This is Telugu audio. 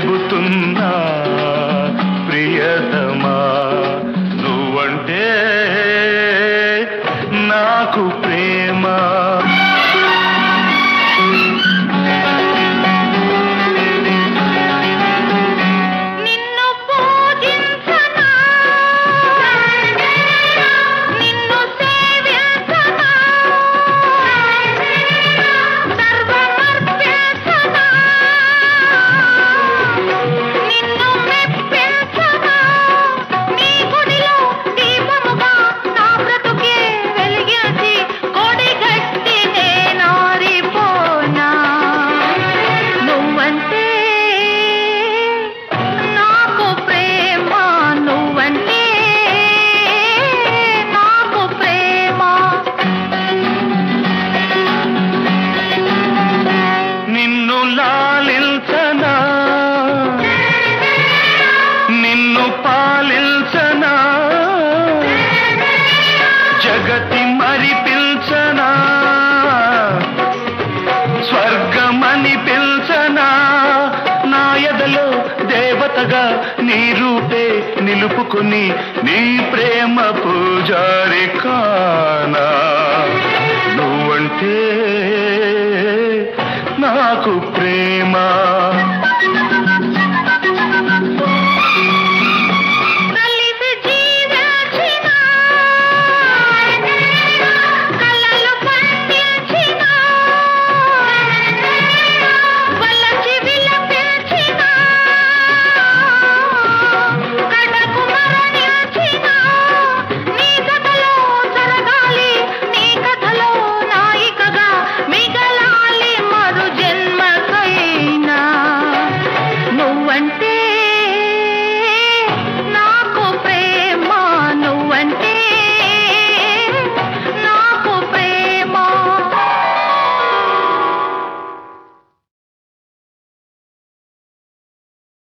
చెబుతున్నా ప్రియతమా నువ్వంటే నాకు ప్రేమ నిన్ను పూజించనా నిన్ను సేవించనా సర్వమర్పించనా నిన్ను మెప్పించనా నీ గుడిలో దీపముగా నా బ్రతుకే వెలిగించి కొడిగట్టి నేనారిపోనా నువ్వంటే నాకు ప్రేమ నువ్వంటే నాకు ప్రేమ నిన్ను లాలించనా నిన్ను పాలించనా జగతి మరి పిల్చనా స్వర్గమని పిల్చనా నా ఎదలో దేవతగా నీ రూపే నిలుపుకుని నీ ప్రేమ పూజారి కానా నువ్వంటే నాకు ప్రేమ